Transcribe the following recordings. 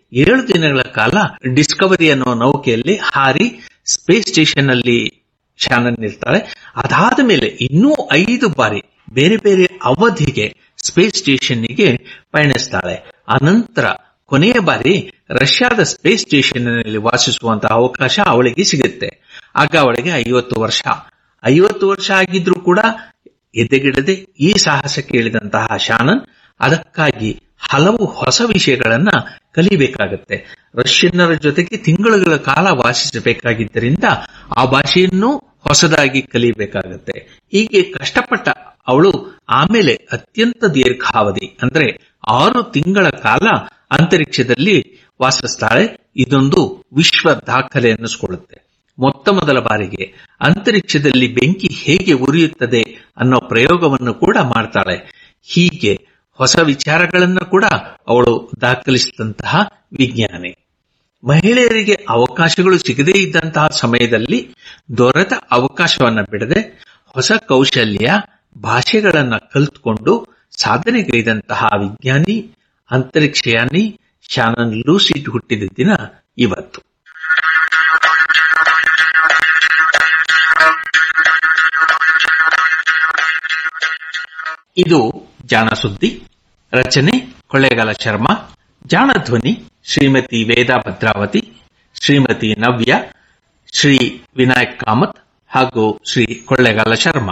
ಏಳು ದಿನಗಳ ಕಾಲ ಡಿಸ್ಕವರಿ ಅನ್ನೋ ನೌಕೆಯಲ್ಲಿ ಹಾರಿ ಸ್ಪೇಸ್ ಸ್ಟೇಷನ್ ಅಲ್ಲಿ ಶಾನನ್ ಇರ್ತಾಳೆ ಅದಾದ ಮೇಲೆ ಇನ್ನೂ ಐದು ಬಾರಿ ಬೇರೆ ಬೇರೆ ಅವಧಿಗೆ ಸ್ಪೇಸ್ ಸ್ಟೇಷನ್ನಿಗೆ ಪಯಣಿಸ್ತಾಳೆ ಅನಂತರ ಕೊನೆಯ ಬಾರಿ ರಷ್ಯಾದ ಸ್ಪೇಸ್ ಸ್ಟೇಷನ್ ನಲ್ಲಿ ವಾಸಿಸುವಂತಹ ಅವಕಾಶ ಅವಳಿಗೆ ಸಿಗುತ್ತೆ ಆಗ ಅವಳಿಗೆ ಐವತ್ತು ವರ್ಷ ಐವತ್ತು ವರ್ಷ ಆಗಿದ್ರೂ ಕೂಡ ಎದೆಗಿಡದೆ ಈ ಸಾಹಸಕ್ಕೆ ಇಳಿದಂತಹ ಶಾನನ್ ಅದಕ್ಕಾಗಿ ಹಲವು ಹೊಸ ವಿಷಯಗಳನ್ನ ಕಲಿಬೇಕಾಗತ್ತೆ ರಷ್ಯನ್ನರ ಜೊತೆಗೆ ತಿಂಗಳುಗಳ ಕಾಲ ವಾಸಿಸಬೇಕಾಗಿದ್ದರಿಂದ ಆ ಭಾಷೆಯನ್ನು ಹೊಸದಾಗಿ ಕಲಿಬೇಕಾಗತ್ತೆ ಹೀಗೆ ಕಷ್ಟಪಟ್ಟ ಅವಳು ಆಮೇಲೆ ಅತ್ಯಂತ ದೀರ್ಘಾವಧಿ ಅಂದ್ರೆ ಆರು ತಿಂಗಳ ಕಾಲ ಅಂತರಿಕ್ಷದಲ್ಲಿ ವಾಸಿಸ್ತಾಳೆ ಇದೊಂದು ವಿಶ್ವ ದಾಖಲೆ ಅನ್ನಿಸ್ಕೊಳ್ಳುತ್ತೆ ಮೊತ್ತ ಮೊದಲ ಬಾರಿಗೆ ಅಂತರಿಕ್ಷದಲ್ಲಿ ಬೆಂಕಿ ಹೇಗೆ ಉರಿಯುತ್ತದೆ ಅನ್ನೋ ಪ್ರಯೋಗವನ್ನು ಕೂಡ ಮಾಡ್ತಾಳೆ ಹೀಗೆ ಹೊಸ ವಿಚಾರಗಳನ್ನು ಕೂಡ ಅವಳು ದಾಖಲಿಸಿದಂತಹ ವಿಜ್ಞಾನಿ ಮಹಿಳೆಯರಿಗೆ ಅವಕಾಶಗಳು ಸಿಗದೇ ಇದ್ದಂತಹ ಸಮಯದಲ್ಲಿ ದೊರೆತ ಅವಕಾಶವನ್ನ ಬಿಡದೆ ಹೊಸ ಕೌಶಲ್ಯ ಭಾಷೆಗಳನ್ನ ಕಲಿತುಕೊಂಡು ಸಾಧನೆಗೈದಂತಹ ವಿಜ್ಞಾನಿ ಅಂತರಿಕ್ಷಯಾನಿ ಶಾನನ್ ಲೂಸಿಡ್ ಹುಟ್ಟಿದ ದಿನ ಇವತ್ತು ಇದು ಜಾಣ ಸುದ್ದಿ ರಚನೆ ಕೊಳ್ಳೇಗಾಲ ಶರ್ಮಾ ಜಾಣ ಧ್ವನಿ ಶ್ರೀಮತಿ ವೇದಾ ಭದ್ರಾವತಿ ಶ್ರೀಮತಿ ನವ್ಯ ಶ್ರೀ ವಿನಾಯಕ್ ಕಾಮತ್ ಹಾಗೂ ಶ್ರೀ ಕೊಳ್ಳೇಗಾಲ ಶರ್ಮಾ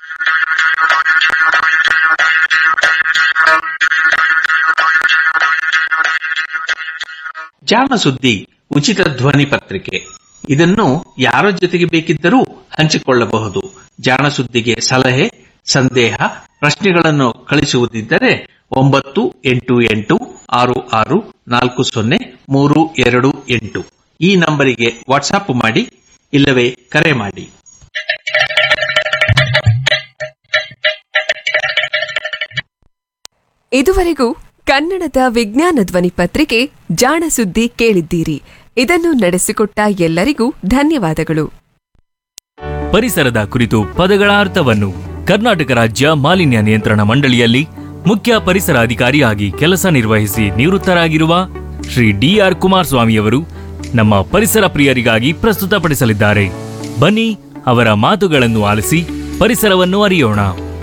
ಜಾಣ ಸುದ್ದಿ ಉಚಿತ ಧ್ವನಿ ಪತ್ರಿಕೆ ಇದನ್ನು ಯಾರ ಜೊತೆಗೆ ಬೇಕಿದ್ದರೂ ಹಂಚಿಕೊಳ್ಳಬಹುದು ಜಾಣ ಸುದ್ದಿಗೆ ಸಲಹೆ ಸಂದೇಹ ಪ್ರಶ್ನೆಗಳನ್ನು ಕಳಿಸುವುದಿದ್ದರೆ ಒಂಬತ್ತು ಎಂಟು ಎಂಟು ಆರು ಆರು ನಾಲ್ಕು ಸೊನ್ನೆ ಮೂರು ಎರಡು ಎಂಟು ಈ ನಂಬರಿಗೆ ವಾಟ್ಸಾಪ್ ಮಾಡಿ ಇಲ್ಲವೇ ಕರೆ ಮಾಡಿ ಇದುವರೆಗೂ ಕನ್ನಡದ ವಿಜ್ಞಾನ ಧ್ವನಿ ಪತ್ರಿಕೆ ಜಾಣ ಸುದ್ದಿ ಕೇಳಿದ್ದೀರಿ ಇದನ್ನು ನಡೆಸಿಕೊಟ್ಟ ಎಲ್ಲರಿಗೂ ಧನ್ಯವಾದಗಳು ಪರಿಸರದ ಕುರಿತು ಪದಗಳ ಅರ್ಥವನ್ನು ಕರ್ನಾಟಕ ರಾಜ್ಯ ಮಾಲಿನ್ಯ ನಿಯಂತ್ರಣ ಮಂಡಳಿಯಲ್ಲಿ ಮುಖ್ಯ ಪರಿಸರ ಅಧಿಕಾರಿಯಾಗಿ ಕೆಲಸ ನಿರ್ವಹಿಸಿ ನಿವೃತ್ತರಾಗಿರುವ ಶ್ರೀ ಡಿಆರ್ ಕುಮಾರಸ್ವಾಮಿಯವರು ನಮ್ಮ ಪರಿಸರ ಪ್ರಿಯರಿಗಾಗಿ ಪ್ರಸ್ತುತಪಡಿಸಲಿದ್ದಾರೆ ಬನ್ನಿ ಅವರ ಮಾತುಗಳನ್ನು ಆಲಿಸಿ ಪರಿಸರವನ್ನು ಅರಿಯೋಣ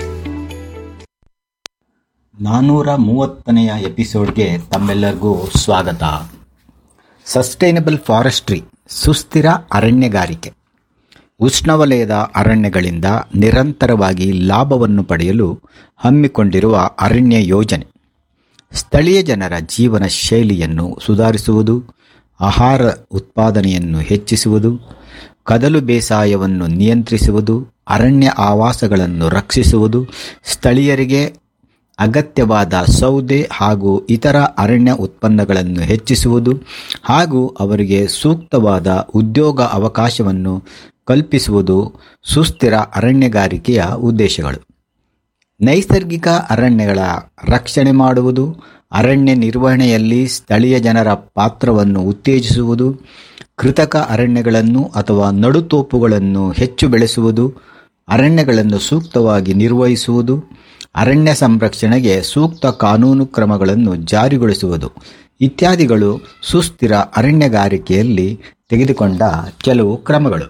ನಾನ್ನೂರ ಮೂವತ್ತನೆಯ ಎಪಿಸೋಡ್ಗೆ ತಮ್ಮೆಲ್ಲರಿಗೂ ಸ್ವಾಗತ ಸಸ್ಟೈನಬಲ್ ಫಾರೆಸ್ಟ್ರಿ ಸುಸ್ಥಿರ ಅರಣ್ಯಗಾರಿಕೆ ಉಷ್ಣವಲಯದ ಅರಣ್ಯಗಳಿಂದ ನಿರಂತರವಾಗಿ ಲಾಭವನ್ನು ಪಡೆಯಲು ಹಮ್ಮಿಕೊಂಡಿರುವ ಅರಣ್ಯ ಯೋಜನೆ ಸ್ಥಳೀಯ ಜನರ ಜೀವನ ಶೈಲಿಯನ್ನು ಸುಧಾರಿಸುವುದು ಆಹಾರ ಉತ್ಪಾದನೆಯನ್ನು ಹೆಚ್ಚಿಸುವುದು ಕದಲು ಬೇಸಾಯವನ್ನು ನಿಯಂತ್ರಿಸುವುದು ಅರಣ್ಯ ಆವಾಸಗಳನ್ನು ರಕ್ಷಿಸುವುದು ಸ್ಥಳೀಯರಿಗೆ ಅಗತ್ಯವಾದ ಸೌದೆ ಹಾಗೂ ಇತರ ಅರಣ್ಯ ಉತ್ಪನ್ನಗಳನ್ನು ಹೆಚ್ಚಿಸುವುದು ಹಾಗೂ ಅವರಿಗೆ ಸೂಕ್ತವಾದ ಉದ್ಯೋಗ ಅವಕಾಶವನ್ನು ಕಲ್ಪಿಸುವುದು ಸುಸ್ಥಿರ ಅರಣ್ಯಗಾರಿಕೆಯ ಉದ್ದೇಶಗಳು ನೈಸರ್ಗಿಕ ಅರಣ್ಯಗಳ ರಕ್ಷಣೆ ಮಾಡುವುದು ಅರಣ್ಯ ನಿರ್ವಹಣೆಯಲ್ಲಿ ಸ್ಥಳೀಯ ಜನರ ಪಾತ್ರವನ್ನು ಉತ್ತೇಜಿಸುವುದು ಕೃತಕ ಅರಣ್ಯಗಳನ್ನು ಅಥವಾ ನಡುತೋಪುಗಳನ್ನು ಹೆಚ್ಚು ಬೆಳೆಸುವುದು ಅರಣ್ಯಗಳನ್ನು ಸೂಕ್ತವಾಗಿ ನಿರ್ವಹಿಸುವುದು ಅರಣ್ಯ ಸಂರಕ್ಷಣೆಗೆ ಸೂಕ್ತ ಕಾನೂನು ಕ್ರಮಗಳನ್ನು ಜಾರಿಗೊಳಿಸುವುದು ಇತ್ಯಾದಿಗಳು ಸುಸ್ಥಿರ ಅರಣ್ಯಗಾರಿಕೆಯಲ್ಲಿ ತೆಗೆದುಕೊಂಡ ಕೆಲವು ಕ್ರಮಗಳು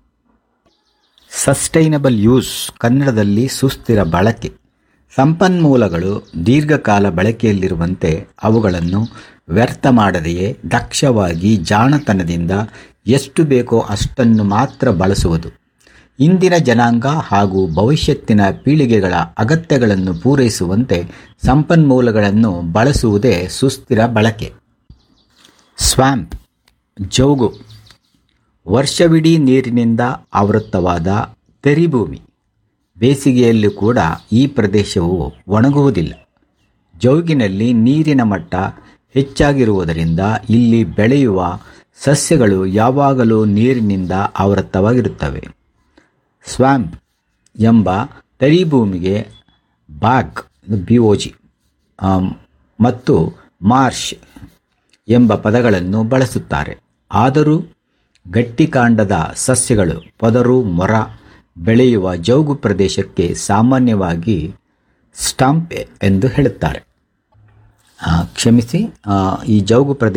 ಸಸ್ಟೈನಬಲ್ ಯೂಸ್ ಕನ್ನಡದಲ್ಲಿ ಸುಸ್ಥಿರ ಬಳಕೆ ಸಂಪನ್ಮೂಲಗಳು ದೀರ್ಘಕಾಲ ಬಳಕೆಯಲ್ಲಿರುವಂತೆ ಅವುಗಳನ್ನು ವ್ಯರ್ಥ ಮಾಡದೆಯೇ ದಕ್ಷವಾಗಿ ಜಾಣತನದಿಂದ ಎಷ್ಟು ಬೇಕೋ ಅಷ್ಟನ್ನು ಮಾತ್ರ ಬಳಸುವುದು ಇಂದಿನ ಜನಾಂಗ ಹಾಗೂ ಭವಿಷ್ಯತ್ತಿನ ಪೀಳಿಗೆಗಳ ಅಗತ್ಯಗಳನ್ನು ಪೂರೈಸುವಂತೆ ಸಂಪನ್ಮೂಲಗಳನ್ನು ಬಳಸುವುದೇ ಸುಸ್ಥಿರ ಬಳಕೆ ಸ್ವ್ಯಾಂಪ್ ಜೌಗು ವರ್ಷವಿಡೀ ನೀರಿನಿಂದ ಆವೃತ್ತವಾದ ತೆರಿಭೂಮಿ ಬೇಸಿಗೆಯಲ್ಲಿ ಕೂಡ ಈ ಪ್ರದೇಶವು ಒಣಗುವುದಿಲ್ಲ ಜೌಗಿನಲ್ಲಿ ನೀರಿನ ಮಟ್ಟ ಹೆಚ್ಚಾಗಿರುವುದರಿಂದ ಇಲ್ಲಿ ಬೆಳೆಯುವ ಸಸ್ಯಗಳು ಯಾವಾಗಲೂ ನೀರಿನಿಂದ ಆವೃತ್ತವಾಗಿರುತ್ತವೆ ಸ್ವ್ಯಾಂಪ್ ಎಂಬ ತರಿಭೂಮಿಗೆ ಬಾಗ್ ಬಿ ಒ ಜಿ ಮತ್ತು ಮಾರ್ಷ್ ಎಂಬ ಪದಗಳನ್ನು ಬಳಸುತ್ತಾರೆ ಆದರೂ ಗಟ್ಟಿಕಾಂಡದ ಸಸ್ಯಗಳು ಪದರು ಮೊರ ಬೆಳೆಯುವ ಜೌಗು ಪ್ರದೇಶಕ್ಕೆ ಸಾಮಾನ್ಯವಾಗಿ ಸ್ಟಾಂಪ್ ಎಂದು ಹೇಳುತ್ತಾರೆ ಆ, ಕ್ಷಮಿಸಿ ಆ, ಈ ಜೌಗು ಪ್ರದೇಶ